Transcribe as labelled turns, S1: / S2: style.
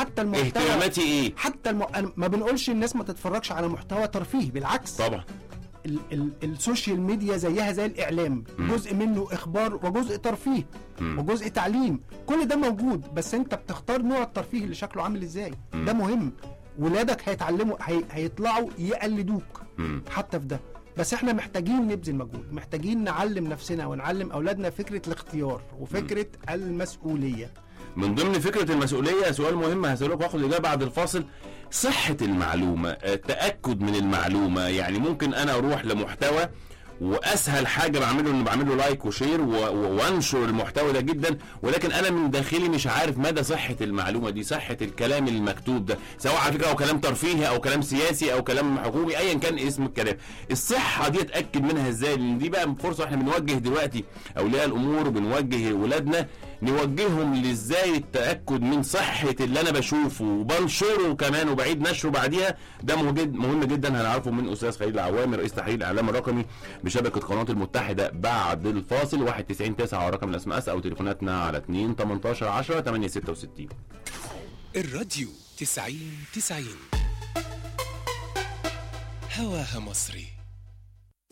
S1: حتى المحتوى
S2: اهتماماتي ايه
S1: حتى الم... أنا ما بنقولش الناس ما تتفرجش على محتوى ترفيه بالعكس
S2: طبعا
S1: ال ال السوشيال ميديا زيها زي الاعلام جزء منه اخبار وجزء ترفيه وجزء تعليم كل ده موجود بس انت بتختار نوع الترفيه اللي شكله عامل ازاي ده مهم ولادك هيتعلموا هي هيطلعوا يقلدوك حتى في ده بس احنا محتاجين نبذل مجهود محتاجين نعلم نفسنا ونعلم اولادنا فكره الاختيار وفكره المسؤوليه
S2: من ضمن فكره المسؤوليه سؤال مهم هسألك واخد الاجابه بعد الفاصل صحه المعلومه التاكد من المعلومه يعني ممكن انا اروح لمحتوى واسهل حاجه بعمله اني بعمل له لايك وشير و- و- وانشر المحتوى ده جدا ولكن انا من داخلي مش عارف مدى صحه المعلومه دي صحه الكلام المكتوب ده سواء على فكره او كلام ترفيهي او كلام سياسي او كلام حقوقي ايا كان اسم الكلام الصحه دي اتاكد منها ازاي لان دي بقى فرصه احنا بنوجه دلوقتي اولياء الامور وبنوجه ولادنا نوجههم لازاي التاكد من صحه اللي انا بشوفه وبنشره كمان وبعيد نشره بعديها ده مهم مهم جدا هنعرفه من استاذ خليل العوامي رئيس تحرير الاعلام الرقمي بشبكه قناه المتحده بعد الفاصل 199 9 رقم الاس ام اس او تليفوناتنا على 2 18 10 8 66
S3: الراديو تسعين تسعين هواها مصري